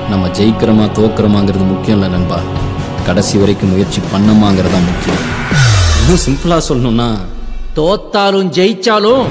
நம்ம ஜெயிக்கிறோமா தோக்குறோமாங்கிறது முக்கியம் இல்லை நண்பா கடைசி வரைக்கும் முயற்சி பண்ணமாங்கிறது தான் முக்கியம் இன்னும் சிம்பிளாக சொல்லணும்னா தோத்தாலும் ஜெயிச்சாலும்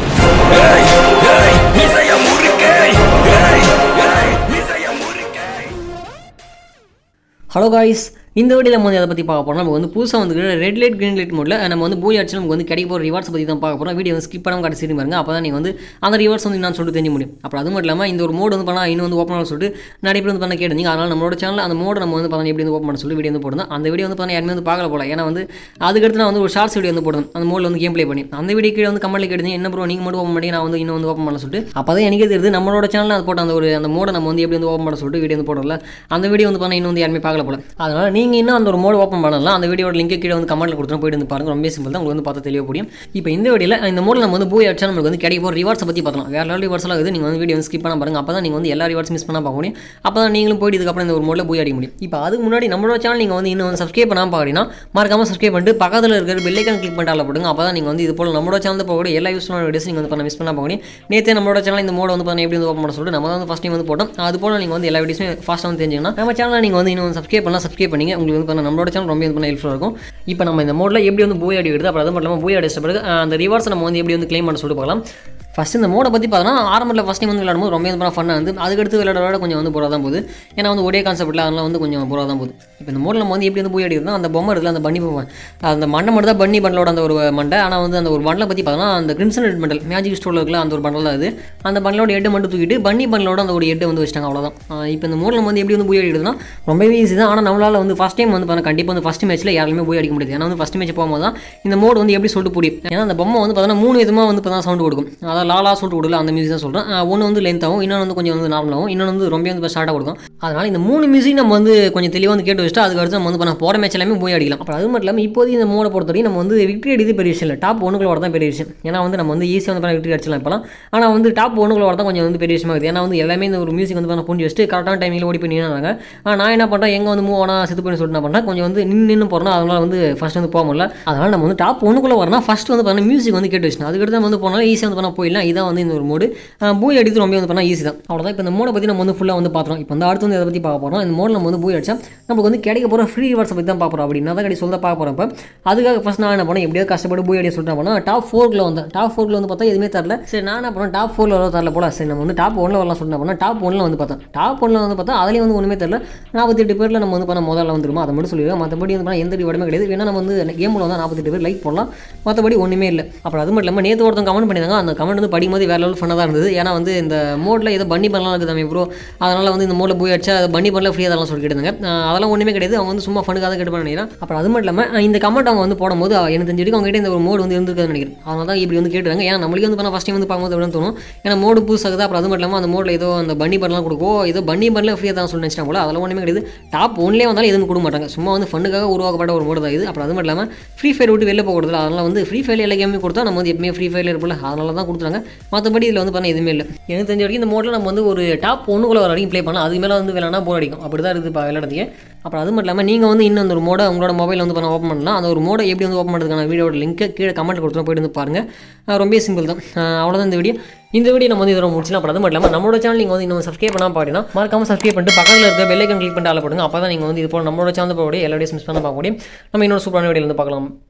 ஹலோ காய்ஸ் இந்த வீடியோ நம்ம வந்து அதை பற்றி பார்க்க போகிறோம் நம்ம வந்து புதுசாக வந்து ரெட் லைட் கிரீன் லைட் மோடில் நம்ம வந்து பூய் அடிச்சு நமக்கு வந்து கிடைக்க போகிற ரிவார்ட்ஸ் பற்றி தான் பார்க்க போகிறோம் வீடியோ வந்து ஸ்கிப் பண்ணாமல் கடைசி பாருங்க அப்போ தான் நீங்கள் வந்து அந்த ரிவார்ட்ஸ் வந்து நான் சொல்லிட்டு தெரிஞ்ச முடியும் அப்புறம் அது மட்டும் இல்லாமல் இந்த ஒரு மோடு வந்து பண்ணால் இன்னும் வந்து ஓப்பன் பண்ண சொல்லிட்டு நிறைய பேர் வந்து பண்ண கேட்டீங்க அதனால் நம்மளோட சேனல் அந்த மோடு நம்ம வந்து பார்த்தா எப்படி வந்து ஓப்பன் பண்ண சொல்லி வீடியோ வந்து போடுறோம் அந்த வீடியோ வந்து பார்த்தா யாருமே வந்து பார்க்கல போல ஏன்னா வந்து அதுக்கடுத்து நான் வந்து ஒரு ஷார்ட்ஸ் வீடியோ வந்து போடுறேன் அந்த மோடில் வந்து கேம் ப்ளே பண்ணி அந்த வீடியோ கீழே வந்து கமெண்ட்ல கேட்டீங்க என்ன ப்ரோ நீங்கள் மட்டும் ஓப்பன் பண்ணி நான் வந்து இன்னும் வந்து ஓப்பன் பண்ண சொல்லிட்டு அப்போ தான் எனக்கே தெரியுது நம்மளோட சேனல் அது போட்ட அந்த ஒரு அந்த மோடை நம்ம வந்து எப்படி வந்து ஓப்பன் பண்ண சொல்லிட்டு வீடியோ வந்து போடுறோம்ல அந்த வீடியோ வந்து பண்ண இன்னும் வந்து யாருமே பார்க்கல போல அதனால் நீங்கள் இன்னும் அந்த ஒரு மோடு ஓப்பன் பண்ணலாம் அந்த வீடியோட லிங்க் கீழே வந்து கமெண்ட்ல கொடுத்துட்டு போயிட்டு வந்து பாருங்க ரொம்ப சிம்பிள் தான் உங்களுக்கு வந்து பார்த்து தெளிவ முடியும் இப்போ இந்த வீடியோவில் இந்த மோடில் நம்ம வந்து போய் அடிச்சா நமக்கு வந்து கிடைக்க போகிற ரிவார்ட்ஸ் பற்றி பார்க்கலாம் வேறு லெவல் ரிவார்ட்ஸ் எல்லாம் இருக்குது நீங்கள் வந்து வீடியோ வந்து ஸ்கிப் பண்ண பாருங்க அப்போ தான் நீங்கள் வந்து எல்லா ரிவார்ட்ஸ் மிஸ் பண்ண பார்க்க முடியும் அப்போ தான் நீங்களும் போயிட்டு இதுக்கப்புறம் இந்த ஒரு மோடில் போய் அடிக்க முடியும் இப்போ அதுக்கு முன்னாடி நம்மளோட சேனல் நீங்கள் வந்து இன்னும் வந்து சப்ஸ்கிரைப் பண்ணாமல் பார்க்கறீங்கன்னா மறக்காம சப்ஸ்கிரைப் பண்ணிட்டு பக்கத்தில் இருக்கிற பெல்லைக்கான் கிளிக் பண்ணிட்டு போடுங்க அப்போ தான் நீங்கள் வந்து இது போல் நம்மளோட சேனல் போகக்கூடிய எல்லா யூஸ்ஃபுல்லான வீடியோஸ் நீங்கள் வந்து பண்ண மிஸ் பண்ண பார்க்க முடியும் நேற்றே நம்மளோட சேனல் இந்த மோட வந்து பண்ண எப்படி வந்து ஓப்பன் பண்ண சொல்லிட்டு நம்ம தான் வந்து ஃபஸ்ட் டைம் வந்து போட்டோம் அது போல் நீங்கள் வந்து எல்லா வீடியோஸுமே ஃபாஸ்ட்டாக வந்து தெரிஞ்சுக்கணும் நம்ம சேனல் நீங்கள் வந்து இன்னும் சப்ஸ்கிரைப் பண்ணலாம் சப்ஸ்கிரைப் பண்ணிங்க உங்களுக்கு வந்து பண்ண நம்மளோட சேனல் ரொம்ப வந்து பண்ண ஹெல்ப்ஃபுல்லாக இருக்கும் இப்போ நம்ம இந்த மோடில் எப்படி வந்து போய் அடி எடுத்து அப்புறம் அது மட்டும் இல்லாமல் போய் அடிச்ச பிறகு அஹ், அந்த ரிவார்ட்ஸ் நம்ம வந்து எப்படி வந்து க்ளைம் பண்ண சொல்லிட்டு பார்க்கலாம் ஃபஸ்ட் இந்த மோடை பற்றி பார்த்தோன்னா ஆரம்பத்தில் ஃபஸ்ட் டைம் வந்து விளையாடும்போது ரொம்ப வந்து ஃபன்னாக வந்து அதுக்கடுத்து விளையாட விளையாட கொஞ்சம் வந்து போகிறா தான் போகுது ஏன்னா வந்து ஒரே கான்செப்ட்டில் அதெல்லாம் வந்து கொஞ்சம் போகிறா தான் போகுது இப்போ இந்த மோடில் நம்ம வந்து எப்படி வந்து போய் அடிக்கிறோம் அந்த பொம்மை இருக்குல்ல அந்த பண்ணி பொம்மை அந்த மண்டை மட்டும் தான் பண்ணி பண்டலோட அந்த ஒரு மண்டை ஆனால் வந்து அந்த ஒரு பண்டலை பற்றி பார்த்தோன்னா அந்த கிரிம்சன் ரெட் பண்டல் மேஜிக் ஸ்டோரில் இருக்குல்ல அந்த ஒரு பண்டல் தான் அது அந்த பண்டலோட ஹெட்டை மட்டும் தூக்கிட்டு பன்னி பண்டலோட அந்த ஒரு ஹெட்டை வந்து வச்சிட்டாங்க அவ்வளோதான் இப்போ இந்த மோடில் நம்ம வந்து எப்படி வந்து போய் அடிக்கிறதுனா ரொம்பவே ஈஸி தான் ஆனால் நம்மளால் வந்து ஃபஸ்ட் டைம் வந்து பார்த்தா கண்டிப்பாக வந்து ஃபஸ்ட் மேட்ச்சில் யாருமே போய் அடிக்க முடியாது ஏன்னா வந்து ஃபஸ்ட் மேட்ச் போகும்போது தான் இந்த மோடு வந்து எப்படி சொல்லிட்டு புரியும் ஏன்னா அந்த பொம்மை வந்து பார்த்தோன்னா மூணு விதமாக வந்து பார்த்தா சவுண்ட் கொடுக்கும் அதாவது லாலா சொல்லிட்டு கொடுக்கல அந்த மியூசிக் தான் சொல்கிறேன் ஒன்று வந்து லென்த்தாகவும் இன்னொன்று வந்து கொஞ்சம் வந்து நார்மலாகவும் இன்னொன்று வந்து ரொம்ப வந்து ஷார்ட்டாக கொடுக்கும் அதனால் இந்த மூணு மியூசிக் நம்ம வந்து கொஞ்சம் தெளிவாக வந்து கேட்டு வச்சுட்டு அதுக்கு அடுத்து நம்ம வந்து பண்ண போகிற மேட்ச் எல்லாமே போய் அடிக்கலாம் அப்புறம் அது மட்டும் இல்லாமல் இப்போதைக்கு இந்த மோடை பொறுத்த வரைக்கும் நம்ம வந்து விக்டரி அடிது பெரிய விஷயம் இல்லை டாப் ஒன்றுக்குள்ள தான் பெரிய விஷயம் ஏன்னா வந்து நம்ம வந்து ஈஸியாக வந்து விக்டரி அடிச்சலாம் இப்போலாம் ஆனால் வந்து டாப் ஒன்றுக்குள்ள தான் கொஞ்சம் வந்து பெரிய விஷயமா இருக்குது ஏன்னா வந்து எல்லாமே இந்த ஒரு மியூசிக் வந்து பண்ண புரிஞ்சு வச்சுட்டு கரெக்டான டைமில் ஓடி போய் நின்னாங்க ஆனால் நான் என்ன பண்ணுறேன் எங்கே வந்து மூவ் ஆனால் செத்து போய் சொல்லிட்டு என்ன பண்ணேன் கொஞ்சம் வந்து நின்று நின்று போகிறோம் அதனால் வந்து ஃபஸ்ட் வந்து போக முடியல அதனால் நம்ம வந்து டாப் ஒன்றுக்குள்ளே வரணும் ஃபஸ்ட் வந்து பண்ண மியூசிக் வந்து கேட்டு வச்சுனா அதுக்கடுத்து நம்ம வந்து போனாலும் ஈஸியாக வந்து பண்ண போயிடலாம் இதான் வந்து இந்த ஒரு மோடு பூய் அடித்து ரொம்ப வந்து பண்ணால் ஈஸி தான் அவ்வளோதான் இப்போ இந்த மோடை பற்றி நம்ம வந்து ஃபுல்லாக வந்து பார்த்துறோம் இப்போ வந்து அடுத்து வந்து இதை பற்றி பார்க்க போகிறோம் இந்த மோடில் நம்ம வந்து பூய் அடிச்சா நமக்கு வந்து கிடைக்க போகிற ஃப்ரீ ரிவார்ட்ஸை பற்றி தான் பார்க்குறோம் அப்படின்னா தான் கிடையாது சொல்ல பார்க்க போகிறோம் இப்போ அதுக்காக ஃபஸ்ட் நான் என்ன பண்ணேன் எப்படியாவது கஷ்டப்பட்டு பூய் அடிய சொல்லிட்டு போனால் டாப் ஃபோர்க்கில் வந்தேன் டாப் ஃபோர்க்கில் வந்து பார்த்தா எதுவுமே தரல சரி நான் என்ன பண்ணேன் டாப் ஃபோரில் வர தரல போல சரி நம்ம வந்து டாப் ஒன்றில் வரலாம் சொல்லிட்டு போனால் டாப் ஒன்றில் வந்து பார்த்தேன் டாப் ஒன்றில் வந்து பார்த்தா அதுலேயும் வந்து ஒன்றுமே தெரியல நாற்பத்தெட்டு பேரில் நம்ம வந்து பண்ண முதல்ல வந்துருமா அதை மட்டும் சொல்லிடுவோம் மற்றபடி வந்து பண்ணால் எந்த ரிவார்டுமே கிடையாது வேணா நம்ம வந்து கேமில் வந்து நாற்பத்தெட்டு பேர் லைக் போடலாம் மற்றபடி ஒன்றுமே இல்லை அப்புறம் அது மட்டும் இல்லாமல் நேற்று ஒருத்தன் கமெண்ட் பண்ணியிருந்தாங்க அந்த கமெண்ட் வந்து படிக்கும்போது வேறு லெவல் ஃபன்னாக தான் இருந்தது ஏன்னா வந்து இந்த மோடில் ஏதோ பண்ணி பண்ணலாம் இருக்குது ப்ரோ அதனால் வந்து இந்த மோடில் போய் அடிச்சா அது பண்ணி பண்ணல ஃப்ரீயாக அதெல்லாம் சொல்லி கேட்டாங்க அதெல்லாம் ஒன்றுமே கிடையாது அவங்க வந்து சும்மா ஃபனுக்காக தான் கேட்டு நினைக்கிறேன் அப்புறம் அது மட்டும் இல்லாமல் இந்த கமெண்ட் அவங்க வந்து போடும்போது எனக்கு தெரிஞ்சு வரைக்கும் அவங்க கிட்ட இந்த ஒரு மோடு வந்து இருந்திருக்காதுன்னு நினைக்கிறேன் அதனால தான் இப்படி வந்து கேட்டுருக்காங்க ஏன்னா நம்மளுக்கு வந்து பண்ண ஃபஸ்ட் டைம் வந்து பார்க்கும்போது அப்படின்னு தோணும் ஏன்னா மோடு புதுசாகுது அப்புறம் அது மட்டும் இல்லாமல் அந்த மோடில் ஏதோ அந்த பண்ணி பண்ணலாம் கொடுக்கும் ஏதோ பண்ணி பண்ணல ஃப்ரீயாக தான் சொல்லி நினச்சிட்டாங்க போல அதெல்லாம் ஒன்றுமே கிடையாது டாப் ஒன்லேயே வந்தாலும் எதுவும் கொடுக்க மாட்டாங்க சும்மா வந்து ஃபண்டுக்காக உருவாக்கப்பட்ட ஒரு மோடு தான் இது அப்புறம் அது மட்டும் இல்லாமல் ஃப்ரீ ஃபயர் விட்டு வெளில போகிறது அதனால் வந்து ஃப்ரீ ஃபயர் எல்லா கேமே கொடுத்தா நம்ம வந்து எப்பவுமே ஃப்ரீ ஃபயர் இருப்போம்ல அதனால தான் கொடுத்துறாங்க மற்றபடி இதில் வந்து பண்ண எதுவுமே இல்லை எனக்கு தெரிஞ்ச வரைக்கும் இந்த மோடில் நம்ம வந்து ஒரு டாப் ஒன்றுக்குள்ள வர வரைக்கும் ப்ளே பண்ணலாம் அதுக்கு மேலே வந்து விளையாடா போர் அடிக்கும் அப்படி தான் இருக்குது இப்போ விளையாடுறதுக்கு அப்புறம் அது மட்டும் இல்லாமல் நீங்கள் வந்து இன்னும் அந்த ஒரு மோட உங்களோட மொபைல் வந்து பண்ண ஓப்பன் பண்ணலாம் அந்த ஒரு மோடை எப்படி வந்து ஓப்பன் பண்ணுறதுக்கான வீடியோட லிங்க் கீழே கமெண்ட் கொடுத்துரும் போயிட்டு வந்து பாருங்கள் அஹ் ரொம்ப சிம்பிள் தான் அஹ் அவ்வளோதான் இந்த வீடியோ இந்த வீடியோ நம்ம வந்து இதோட முடிச்சலாம் அப்புறம் அது மட்டும் இல்லாமல் நம்மளோட சேனல் நீங்கள் வந்து இன்னும் சப்ஸ்கிரைப் பண்ணால் பாடினா மறக்காம சப்ஸ்கிரைப் பண்ணிட்டு பக்கத்தில் இருக்க பெல்லைக்கன் கிளிக் பண்ணிட்டு ஆள போடுங்க அப்போ தான் நீங்கள் வந்து இது போல் நம்மளோட சேனல் போகக்கூடிய எல்லா வீடியோஸ் மிஸ் பண்ண பார்க்க முடியும் நம்ம இன்னொரு சூப்பரான வீடியோ வந்து பார்க்கலாம்